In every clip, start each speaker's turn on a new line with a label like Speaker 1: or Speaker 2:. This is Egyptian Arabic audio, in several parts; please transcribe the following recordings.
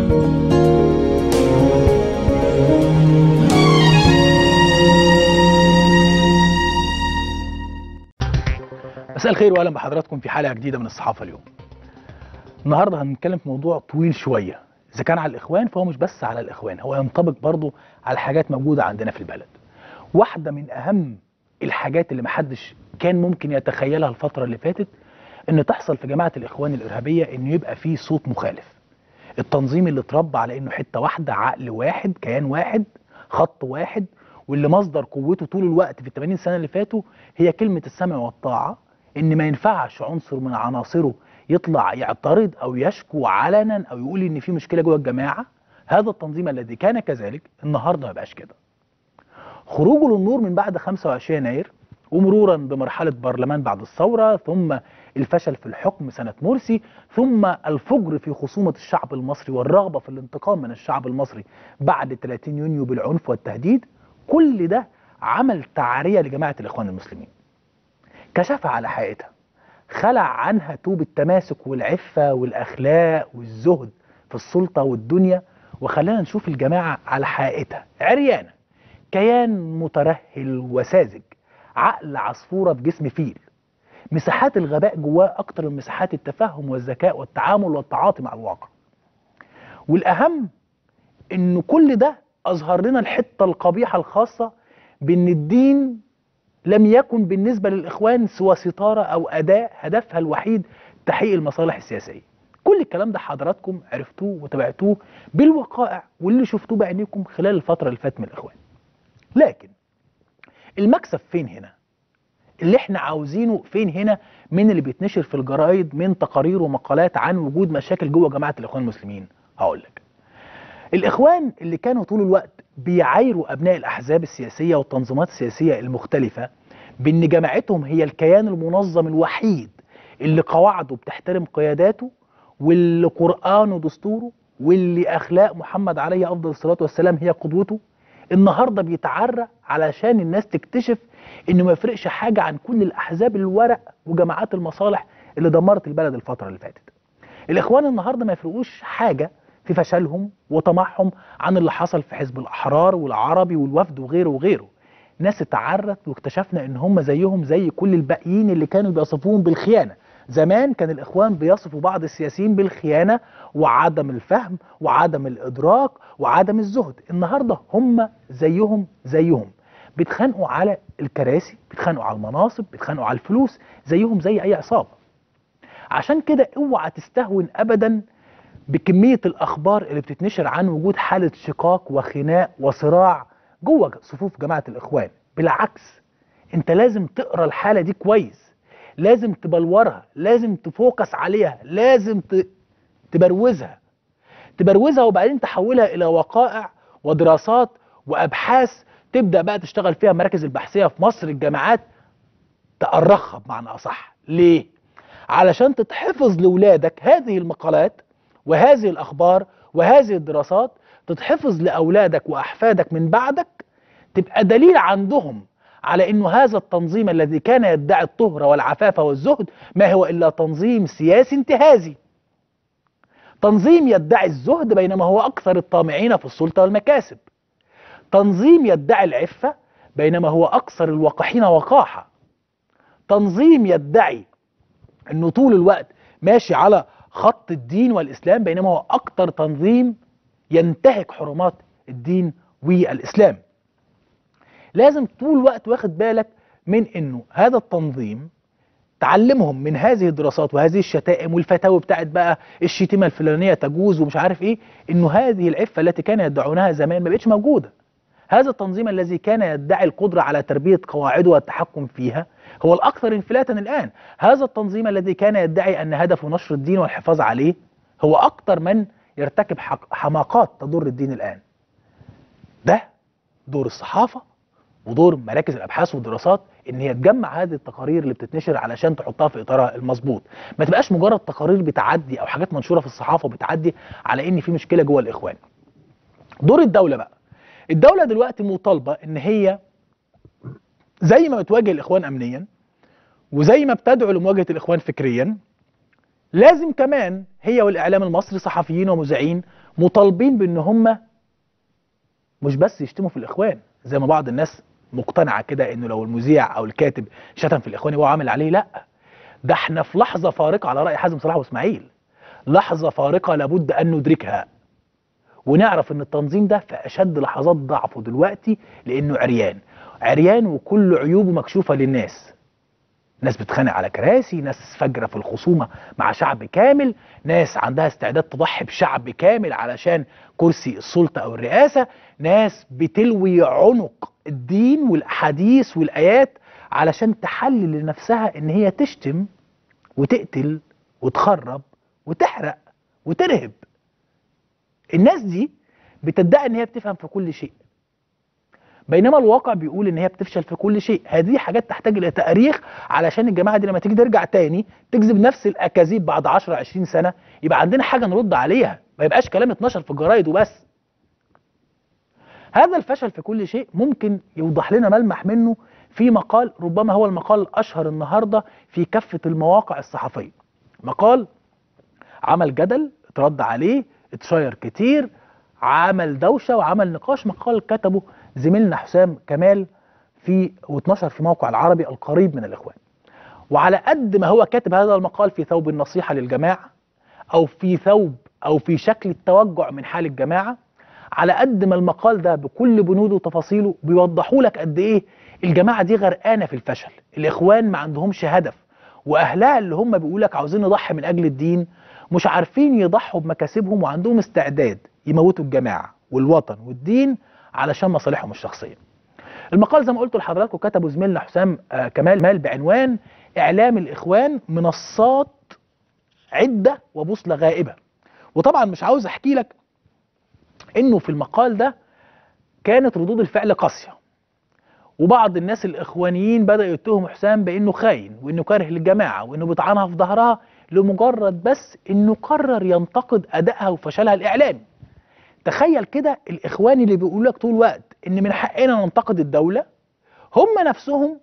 Speaker 1: مساء الخير واهلا بحضراتكم في حلقه جديده من الصحافه اليوم. النهارده هنتكلم في موضوع طويل شويه، اذا كان على الاخوان فهو مش بس على الاخوان، هو ينطبق برضه على حاجات موجوده عندنا في البلد. واحده من اهم الحاجات اللي محدش كان ممكن يتخيلها الفتره اللي فاتت ان تحصل في جماعه الاخوان الارهابيه انه يبقى في صوت مخالف. التنظيم اللي اتربى على انه حته واحده، عقل واحد، كيان واحد، خط واحد، واللي مصدر قوته طول الوقت في ال 80 سنه اللي فاتوا هي كلمه السمع والطاعه ان ما ينفعش عنصر من عناصره يطلع يعترض او يشكو علنا او يقول ان في مشكله جوه الجماعه هذا التنظيم الذي كان كذلك النهارده ما بقاش كده خروجه للنور من بعد 25 يناير ومرورا بمرحله برلمان بعد الثوره ثم الفشل في الحكم سنه مرسي ثم الفجر في خصومه الشعب المصري والرغبه في الانتقام من الشعب المصري بعد 30 يونيو بالعنف والتهديد كل ده عمل تعريه لجماعه الاخوان المسلمين كشفها على حقيقتها خلع عنها طوب التماسك والعفة والأخلاق والزهد في السلطة والدنيا وخلانا نشوف الجماعة على حقيقتها عريانة كيان مترهل وساذج عقل عصفورة في جسم فيل مساحات الغباء جواه أكتر من مساحات التفهم والذكاء والتعامل والتعاطي مع الواقع والأهم إن كل ده أظهر لنا الحتة القبيحة الخاصة بإن الدين لم يكن بالنسبة للإخوان سوى ستارة أو أداة هدفها الوحيد تحقيق المصالح السياسية كل الكلام ده حضراتكم عرفتوه وتابعتوه بالوقائع واللي شفتوه بعينيكم خلال الفترة اللي فاتت من الإخوان لكن المكسب فين هنا اللي احنا عاوزينه فين هنا من اللي بيتنشر في الجرايد من تقارير ومقالات عن وجود مشاكل جوه جماعة الإخوان المسلمين هقول لك الإخوان اللي كانوا طول الوقت بيعايروا أبناء الأحزاب السياسية والتنظيمات السياسية المختلفة بأن جماعتهم هي الكيان المنظم الوحيد اللي قواعده بتحترم قياداته واللي قرآنه دستوره واللي أخلاق محمد عليه أفضل الصلاة والسلام هي قدوته النهاردة بيتعرى علشان الناس تكتشف انه ما يفرقش حاجة عن كل الأحزاب الورق وجماعات المصالح اللي دمرت البلد الفترة اللي فاتت الإخوان النهاردة ما يفرقوش حاجة في فشلهم وطمعهم عن اللي حصل في حزب الأحرار والعربي والوفد وغيره وغيره ناس اتعرت واكتشفنا ان هم زيهم زي كل الباقيين اللي كانوا بيصفوهم بالخيانة زمان كان الإخوان بيصفوا بعض السياسيين بالخيانة وعدم الفهم وعدم الإدراك وعدم الزهد النهاردة هم زيهم زيهم بيتخانقوا على الكراسي بيتخانقوا على المناصب بيتخانقوا على الفلوس زيهم زي أي عصابة عشان كده اوعى تستهون أبدا بكمية الأخبار اللي بتتنشر عن وجود حالة شقاق وخناق وصراع جوه صفوف جماعة الإخوان بالعكس أنت لازم تقرأ الحالة دي كويس لازم تبلورها لازم تفوكس عليها لازم تبروزها تبروزها وبعدين تحولها إلى وقائع ودراسات وأبحاث تبدأ بقى تشتغل فيها مراكز البحثية في مصر الجامعات تأرخها بمعنى أصح ليه؟ علشان تتحفظ لولادك هذه المقالات وهذه الأخبار وهذه الدراسات تتحفظ لأولادك وأحفادك من بعدك تبقى دليل عندهم على أنه هذا التنظيم الذي كان يدعي الطهرة والعفاف والزهد ما هو إلا تنظيم سياسي انتهازي تنظيم يدعي الزهد بينما هو أكثر الطامعين في السلطة والمكاسب تنظيم يدعي العفة بينما هو أكثر الوقحين وقاحة تنظيم يدعي أنه طول الوقت ماشي على خط الدين والإسلام بينما هو أكثر تنظيم ينتهك حرمات الدين والإسلام لازم طول الوقت واخد بالك من أنه هذا التنظيم تعلمهم من هذه الدراسات وهذه الشتائم والفتاوى بتاعت بقى الشتيمة الفلانية تجوز ومش عارف ايه انه هذه العفة التي كانوا يدعونها زمان ما بقتش موجودة هذا التنظيم الذي كان يدعي القدرة على تربية قواعده والتحكم فيها هو الأكثر انفلاتا الآن هذا التنظيم الذي كان يدعي أن هدفه نشر الدين والحفاظ عليه هو أكثر من يرتكب حماقات تضر الدين الآن ده دور الصحافة ودور مراكز الأبحاث والدراسات ان هي تجمع هذه التقارير اللي بتتنشر علشان تحطها في اطارها المظبوط ما تبقاش مجرد تقارير بتعدي او حاجات منشوره في الصحافه وبتعدي على ان في مشكله جوه الاخوان دور الدوله بقى الدوله دلوقتي مطالبه ان هي زي ما بتواجه الاخوان امنيا وزي ما بتدعو لمواجهه الاخوان فكريا لازم كمان هي والاعلام المصري صحفيين ومذيعين مطالبين بان هم مش بس يشتموا في الاخوان زي ما بعض الناس مقتنعه كده انه لو المذيع او الكاتب شتم في الاخوان يبقى عامل عليه لا ده احنا في لحظه فارقه على راي حازم صلاح واسماعيل لحظه فارقه لابد ان ندركها ونعرف ان التنظيم ده في اشد لحظات ضعفه دلوقتي لانه عريان عريان وكل عيوبه مكشوفه للناس ناس بتخانق على كراسي ناس فجرة في الخصومة مع شعب كامل ناس عندها استعداد تضحي بشعب كامل علشان كرسي السلطة أو الرئاسة ناس بتلوي عنق الدين والأحاديث والآيات علشان تحلل لنفسها إن هي تشتم وتقتل وتخرب وتحرق وترهب الناس دي بتدعي إن هي بتفهم في كل شيء بينما الواقع بيقول ان هي بتفشل في كل شيء هذه حاجات تحتاج الى تاريخ علشان الجماعه دي لما تيجي ترجع تاني تكذب نفس الاكاذيب بعد 10 20 سنه يبقى عندنا حاجه نرد عليها ما يبقاش كلام اتنشر في الجرايد وبس هذا الفشل في كل شيء ممكن يوضح لنا ملمح منه في مقال ربما هو المقال الاشهر النهارده في كافه المواقع الصحفيه مقال عمل جدل اترد عليه اتشير كتير عمل دوشه وعمل نقاش مقال كتبه زميلنا حسام كمال في واتنشر في موقع العربي القريب من الاخوان وعلى قد ما هو كاتب هذا المقال في ثوب النصيحه للجماعه او في ثوب او في شكل التوجع من حال الجماعه على قد ما المقال ده بكل بنوده وتفاصيله بيوضحوا لك قد ايه الجماعه دي غرقانه في الفشل الاخوان ما عندهمش هدف واهلها اللي هم بيقول لك عاوزين نضحي من اجل الدين مش عارفين يضحوا بمكاسبهم وعندهم استعداد يموتوا الجماعه والوطن والدين علشان مصالحهم الشخصيه. المقال زي ما قلت لحضراتكم كتبه زميلنا حسام آه كمال مال بعنوان اعلام الاخوان منصات عده وبوصله غائبه. وطبعا مش عاوز احكي لك انه في المقال ده كانت ردود الفعل قاسيه. وبعض الناس الاخوانيين بداوا يتهموا حسام بانه خاين وانه كاره للجماعه وانه بيطعنها في ظهرها لمجرد بس انه قرر ينتقد ادائها وفشلها الاعلامي. تخيل كده الاخوان اللي بيقولوا لك طول الوقت ان من حقنا ننتقد الدوله هم نفسهم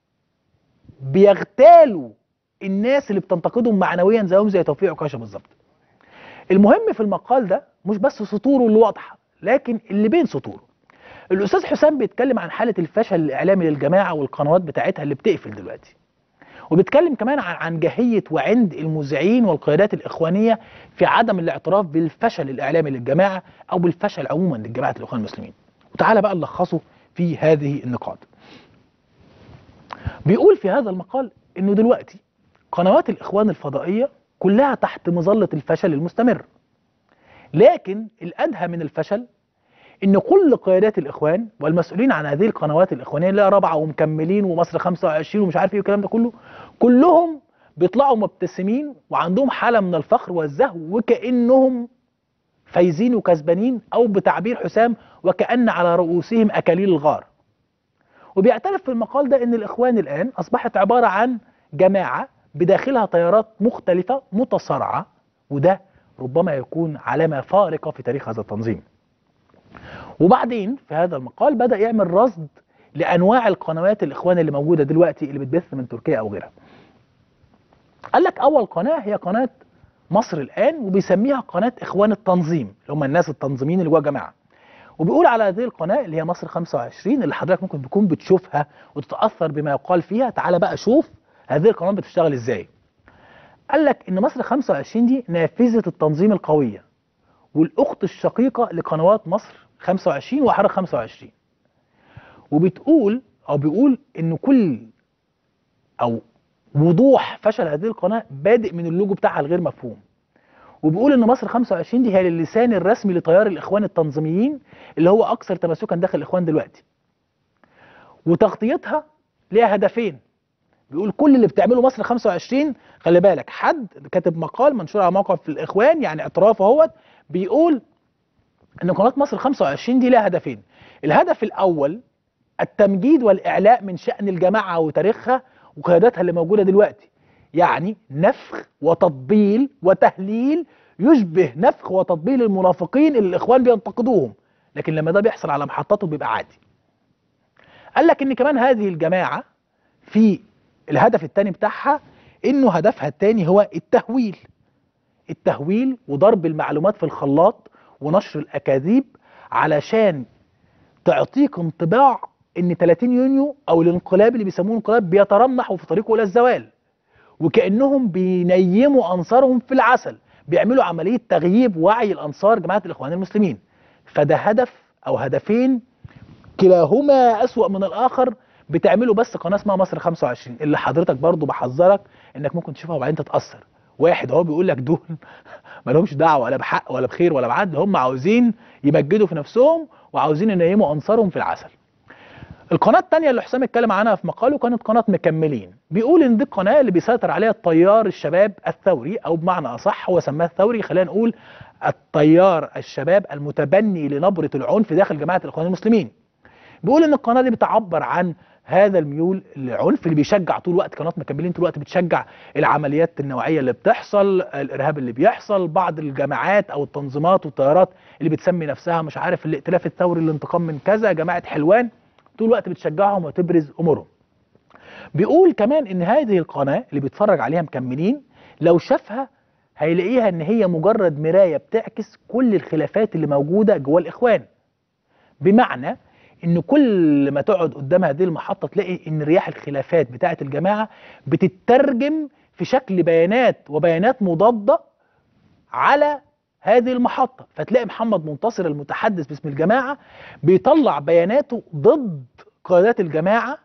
Speaker 1: بيغتالوا الناس اللي بتنتقدهم معنويا زيهم زي توفيق عكاشه بالظبط. المهم في المقال ده مش بس سطوره اللي واضحه لكن اللي بين سطوره. الاستاذ حسام بيتكلم عن حاله الفشل الاعلامي للجماعه والقنوات بتاعتها اللي بتقفل دلوقتي. وبيتكلم كمان عن عن جاهيه وعند المذيعين والقيادات الاخوانيه في عدم الاعتراف بالفشل الاعلامي للجماعه او بالفشل عموما للجماعه الاخوان المسلمين. وتعالى بقى نلخصه في هذه النقاط. بيقول في هذا المقال انه دلوقتي قنوات الاخوان الفضائيه كلها تحت مظله الفشل المستمر. لكن الادهى من الفشل ان كل قيادات الاخوان والمسؤولين عن هذه القنوات الاخوانيه اللي هي رابعه ومكملين ومصر 25 ومش عارف ايه والكلام ده كله كلهم بيطلعوا مبتسمين وعندهم حاله من الفخر والزهو وكانهم فايزين وكسبانين او بتعبير حسام وكان على رؤوسهم اكاليل الغار. وبيعترف في المقال ده ان الاخوان الان اصبحت عباره عن جماعه بداخلها تيارات مختلفه متصارعه وده ربما يكون علامه فارقه في تاريخ هذا التنظيم. وبعدين في هذا المقال بدأ يعمل رصد لأنواع القنوات الإخوان اللي موجودة دلوقتي اللي بتبث من تركيا أو غيرها قال لك أول قناة هي قناة مصر الآن وبيسميها قناة إخوان التنظيم اللي هم الناس التنظيميين اللي جوه جماعة وبيقول على هذه القناة اللي هي مصر 25 اللي حضرتك ممكن تكون بتشوفها وتتأثر بما يقال فيها تعالى بقى شوف هذه القناة بتشتغل ازاي قال لك ان مصر 25 دي نافذة التنظيم القوية والأخت الشقيقة لقنوات مصر 25 وحركة 25 وبتقول او بيقول ان كل او وضوح فشل هذه القناه بادئ من اللوجو بتاعها الغير مفهوم وبيقول ان مصر 25 دي هي اللسان الرسمي لتيار الاخوان التنظيميين اللي هو اكثر تمسكا داخل الاخوان دلوقتي وتغطيتها ليها هدفين بيقول كل اللي بتعمله مصر 25 خلي بالك حد كاتب مقال منشور على موقع في الاخوان يعني اعتراف اهوت بيقول ان قناه مصر 25 دي لها هدفين الهدف الاول التمجيد والاعلاء من شان الجماعه وتاريخها وقياداتها اللي موجوده دلوقتي يعني نفخ وتطبيل وتهليل يشبه نفخ وتطبيل المنافقين اللي الاخوان بينتقدوهم لكن لما ده بيحصل على محطاته بيبقى عادي قال لك ان كمان هذه الجماعه في الهدف الثاني بتاعها انه هدفها الثاني هو التهويل التهويل وضرب المعلومات في الخلاط ونشر الاكاذيب علشان تعطيك انطباع ان 30 يونيو او الانقلاب اللي بيسموه انقلاب بيترنح وفي طريقه الى الزوال وكانهم بينيموا انصارهم في العسل بيعملوا عمليه تغييب وعي الانصار جماعه الاخوان المسلمين فده هدف او هدفين كلاهما اسوا من الاخر بتعملوا بس قناه اسمها مصر 25 اللي حضرتك برضو بحذرك انك ممكن تشوفها وبعدين تتاثر واحد هو بيقول لك دول ما لهمش دعوه ولا بحق ولا بخير ولا بعدل هم عاوزين يمجدوا في نفسهم وعاوزين ينيموا انصارهم في العسل القناه الثانيه اللي حسام اتكلم عنها في مقاله كانت قناه مكملين بيقول ان دي القناه اللي بيسيطر عليها التيار الشباب الثوري او بمعنى اصح هو سماه الثوري خلينا نقول التيار الشباب المتبني لنبره العنف داخل جماعه الاخوان المسلمين بيقول ان القناه دي بتعبر عن هذا الميول العنف اللي بيشجع طول الوقت قناه مكملين طول الوقت بتشجع العمليات النوعيه اللي بتحصل الارهاب اللي بيحصل بعض الجماعات او التنظيمات والتيارات اللي بتسمي نفسها مش عارف الائتلاف الثوري الانتقام من كذا جماعه حلوان طول الوقت بتشجعهم وتبرز امورهم بيقول كمان ان هذه القناه اللي بيتفرج عليها مكملين لو شافها هيلاقيها ان هي مجرد مرايه بتعكس كل الخلافات اللي موجوده جوه الاخوان بمعنى ان كل ما تقعد قدام هذه المحطه تلاقي ان رياح الخلافات بتاعه الجماعه بتترجم في شكل بيانات وبيانات مضاده على هذه المحطه فتلاقي محمد منتصر المتحدث باسم الجماعه بيطلع بياناته ضد قيادات الجماعه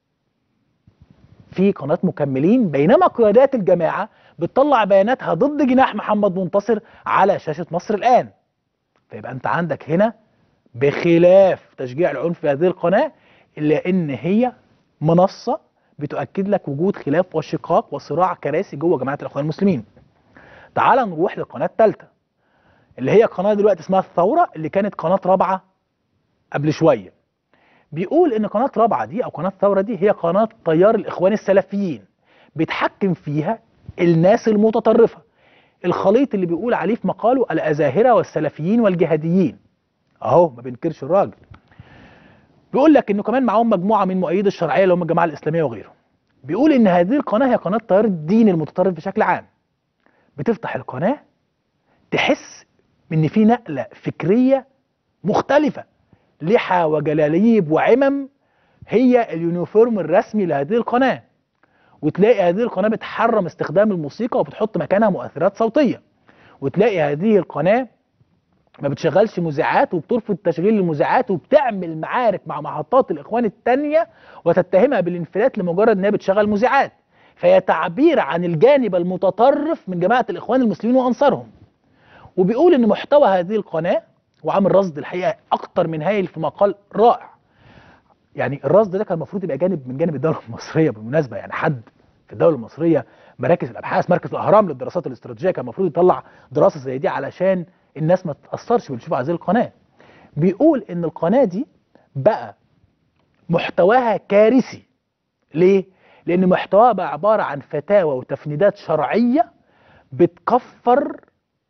Speaker 1: في قناه مكملين بينما قيادات الجماعه بتطلع بياناتها ضد جناح محمد منتصر على شاشه مصر الان فيبقى انت عندك هنا بخلاف تشجيع العنف في هذه القناة إلا إن هي منصة بتؤكد لك وجود خلاف وشقاق وصراع كراسي جوه جماعة الإخوان المسلمين. تعال نروح للقناة الثالثة اللي هي قناة دلوقتي اسمها الثورة اللي كانت قناة رابعة قبل شوية. بيقول إن قناة رابعة دي أو قناة الثورة دي هي قناة تيار الإخوان السلفيين بيتحكم فيها الناس المتطرفة. الخليط اللي بيقول عليه في مقاله الأزاهرة والسلفيين والجهاديين. اهو ما بينكرش الراجل بيقول لك انه كمان معاهم مجموعه من مؤيد الشرعيه اللي هم الجماعه الاسلاميه وغيرهم بيقول ان هذه القناه هي قناه تيار الدين المتطرف بشكل عام بتفتح القناه تحس ان في نقله فكريه مختلفه لحى وجلاليب وعمم هي اليونيفورم الرسمي لهذه القناه وتلاقي هذه القناه بتحرم استخدام الموسيقى وبتحط مكانها مؤثرات صوتيه وتلاقي هذه القناه ما بتشغلش مذيعات وبترفض تشغيل المذيعات وبتعمل معارك مع محطات الاخوان التانية وتتهمها بالانفلات لمجرد انها بتشغل مذيعات فهي تعبير عن الجانب المتطرف من جماعه الاخوان المسلمين وانصارهم وبيقول ان محتوى هذه القناه وعامل رصد الحقيقه اكتر من هايل في مقال رائع يعني الرصد ده كان المفروض يبقى جانب من جانب الدوله المصريه بالمناسبه يعني حد في الدوله المصريه مراكز الابحاث مركز الاهرام للدراسات الاستراتيجيه كان المفروض يطلع دراسه زي دي علشان الناس ما تتاثرش باللي هذه القناه بيقول ان القناه دي بقى محتواها كارثي ليه لان محتواها بقى عباره عن فتاوى وتفنيدات شرعيه بتكفر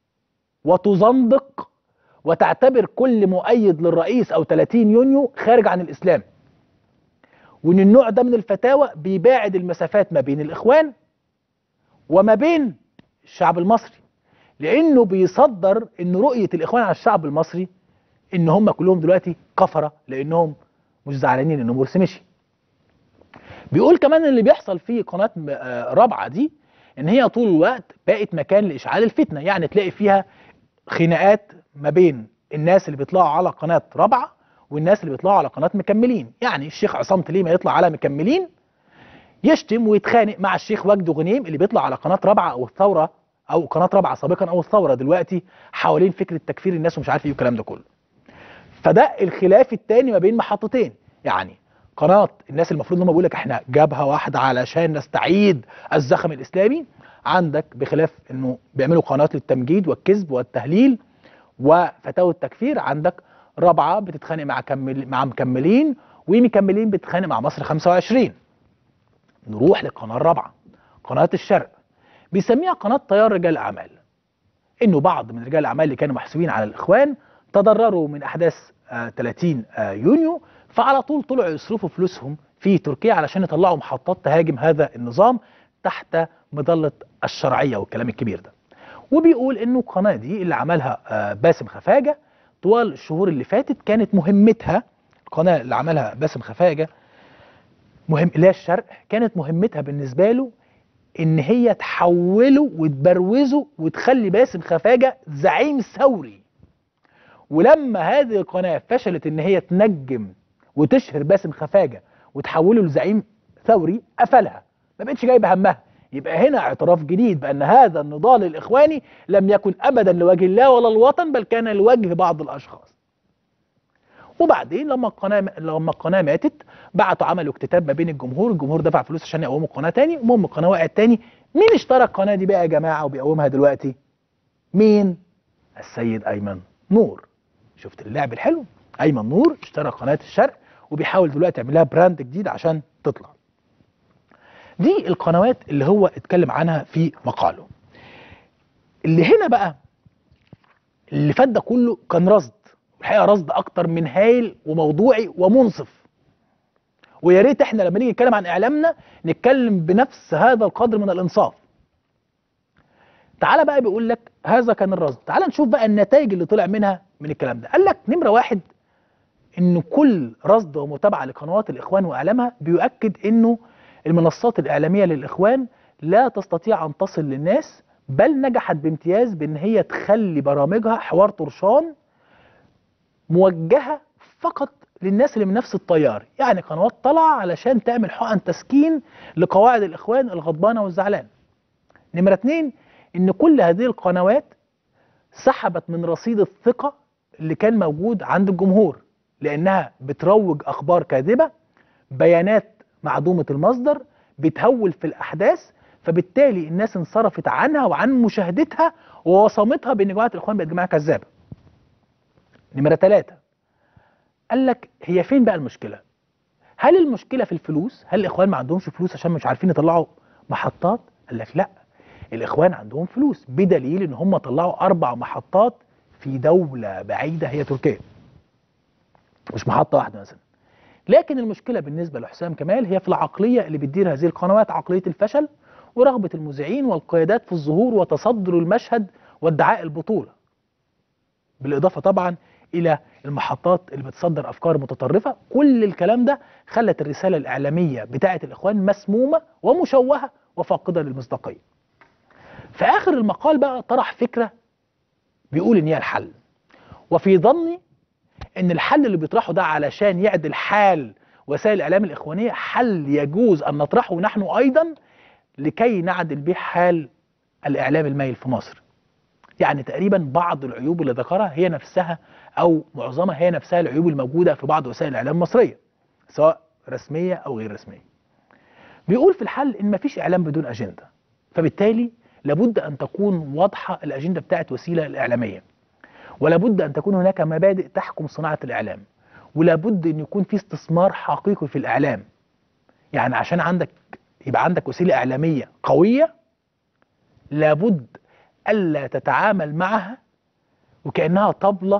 Speaker 1: وتزندق وتعتبر كل مؤيد للرئيس او 30 يونيو خارج عن الاسلام وان النوع ده من الفتاوى بيباعد المسافات ما بين الاخوان وما بين الشعب المصري لانه بيصدر ان رؤيه الاخوان على الشعب المصري ان هم كلهم دلوقتي كفره لانهم مش زعلانين ان مرسي مشي. بيقول كمان اللي بيحصل في قناه رابعه دي ان هي طول الوقت بقت مكان لاشعال الفتنه يعني تلاقي فيها خناقات ما بين الناس اللي بيطلعوا على قناه رابعه والناس اللي بيطلعوا على قناه مكملين يعني الشيخ عصام تليمه يطلع على مكملين يشتم ويتخانق مع الشيخ وجد غنيم اللي بيطلع على قناه رابعه او الثوره او قناه رابعه سابقا او الثوره دلوقتي حوالين فكره تكفير الناس ومش عارف ايه والكلام ده كله. فده الخلاف الثاني ما بين محطتين يعني قناه الناس المفروض ان هم بيقول لك احنا جبهه واحده علشان نستعيد الزخم الاسلامي عندك بخلاف انه بيعملوا قناه للتمجيد والكذب والتهليل وفتاوى التكفير عندك رابعه بتتخانق مع كمل مع مكملين ومكملين بتتخانق مع مصر 25 نروح للقناه الرابعه قناه الشرق بيسميها قناه تيار رجال الاعمال انه بعض من رجال الاعمال اللي كانوا محسوبين على الاخوان تضرروا من احداث آه 30 آه يونيو فعلى طول طلعوا يصرفوا فلوسهم في تركيا علشان يطلعوا محطات تهاجم هذا النظام تحت مظله الشرعيه والكلام الكبير ده وبيقول انه القناه دي اللي عملها آه، باسم خفاجه طوال الشهور اللي فاتت كانت مهمتها القناه اللي عملها باسم خفاجه مهم اللي هي الشرق كانت مهمتها بالنسبه له ان هي تحوله وتبروزه وتخلي باسم خفاجه زعيم ثوري ولما هذه القناه فشلت ان هي تنجم وتشهر باسم خفاجه وتحوله لزعيم ثوري قفلها ما بقتش جايبه همها يبقى هنا اعتراف جديد بان هذا النضال الاخواني لم يكن ابدا لوجه الله ولا الوطن بل كان لوجه بعض الاشخاص وبعدين لما القناه لما القناه ماتت بعتوا عملوا اكتتاب ما بين الجمهور الجمهور دفع فلوس عشان يقوموا القناه تاني المهم القناه وقعت تاني مين اشترى القناه دي بقى يا جماعه وبيقومها دلوقتي مين السيد ايمن نور شفت اللعب الحلو ايمن نور اشترى قناه الشرق وبيحاول دلوقتي يعمل لها براند جديد عشان تطلع دي القنوات اللي هو اتكلم عنها في مقاله اللي هنا بقى اللي فات ده كله كان رصد الحقيقه رصد اكتر من هايل وموضوعي ومنصف ويا ريت احنا لما نيجي نتكلم عن اعلامنا نتكلم بنفس هذا القدر من الانصاف تعالى بقى بيقول لك هذا كان الرصد تعالى نشوف بقى النتائج اللي طلع منها من الكلام ده قال لك نمره واحد ان كل رصد ومتابعه لقنوات الاخوان واعلامها بيؤكد انه المنصات الاعلاميه للاخوان لا تستطيع ان تصل للناس بل نجحت بامتياز بان هي تخلي برامجها حوار طرشان موجهه فقط للناس اللي من نفس التيار يعني قنوات طالعه علشان تعمل حقن تسكين لقواعد الاخوان الغضبانه والزعلان نمره اتنين ان كل هذه القنوات سحبت من رصيد الثقه اللي كان موجود عند الجمهور لانها بتروج اخبار كاذبه بيانات معدومه المصدر بتهول في الاحداث فبالتالي الناس انصرفت عنها وعن مشاهدتها ووصمتها بان جماعه الاخوان بقت جماعه كذابه نمره ثلاثة قال لك هي فين بقى المشكله هل المشكله في الفلوس هل الاخوان ما عندهمش فلوس عشان مش عارفين يطلعوا محطات قال لك لا الاخوان عندهم فلوس بدليل ان هم طلعوا اربع محطات في دوله بعيده هي تركيا مش محطه واحده مثلا لكن المشكله بالنسبه لحسام كمال هي في العقليه اللي بتدير هذه القنوات عقليه الفشل ورغبه المذيعين والقيادات في الظهور وتصدر المشهد وادعاء البطوله بالاضافه طبعا الى المحطات اللي بتصدر افكار متطرفه كل الكلام ده خلت الرساله الاعلاميه بتاعه الاخوان مسمومه ومشوهه وفاقده للمصداقيه في اخر المقال بقى طرح فكره بيقول ان هي الحل وفي ظني ان الحل اللي بيطرحه ده علشان يعدل حال وسائل الاعلام الاخوانيه حل يجوز ان نطرحه نحن ايضا لكي نعدل به حال الاعلام المايل في مصر يعني تقريبا بعض العيوب اللي ذكرها هي نفسها او معظمها هي نفسها العيوب الموجوده في بعض وسائل الاعلام المصريه سواء رسميه او غير رسميه بيقول في الحل ان مفيش اعلام بدون اجنده فبالتالي لابد ان تكون واضحه الاجنده بتاعت وسيله الاعلاميه ولابد ان تكون هناك مبادئ تحكم صناعه الاعلام ولابد ان يكون في استثمار حقيقي في الاعلام يعني عشان عندك يبقى عندك وسيله اعلاميه قويه لابد الا تتعامل معها وكانها طبله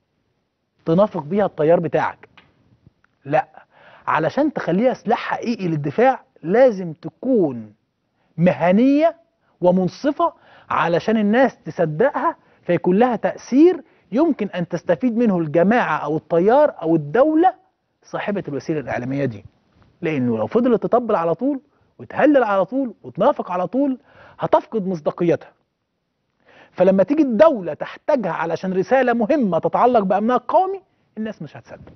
Speaker 1: تنافق بيها التيار بتاعك لا علشان تخليها سلاح حقيقي للدفاع لازم تكون مهنيه ومنصفه علشان الناس تصدقها فيكون لها تاثير يمكن ان تستفيد منه الجماعه او التيار او الدوله صاحبه الوسيله الاعلاميه دي لانه لو فضلت تطبل على طول وتهلل على طول وتنافق على طول هتفقد مصداقيتها فلما تيجي الدولة تحتاجها علشان رسالة مهمة تتعلق بأمنها القومي الناس مش هتصدق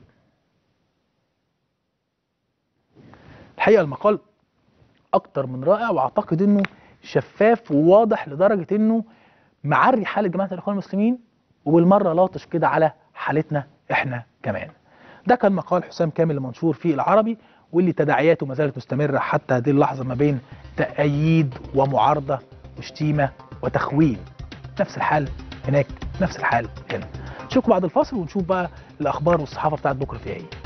Speaker 1: الحقيقة المقال أكتر من رائع وأعتقد أنه شفاف وواضح لدرجة أنه معري حالة جماعة الإخوان المسلمين وبالمرة لاطش كده على حالتنا إحنا كمان ده كان مقال حسام كامل المنشور في العربي واللي تداعياته ما زالت مستمرة حتى هذه اللحظة ما بين تأييد ومعارضة وشتيمة وتخوين نفس الحال هناك نفس الحال هنا نشوفكم بعد الفاصل ونشوف بقى الاخبار والصحافه بتاعت بكره فيها ايه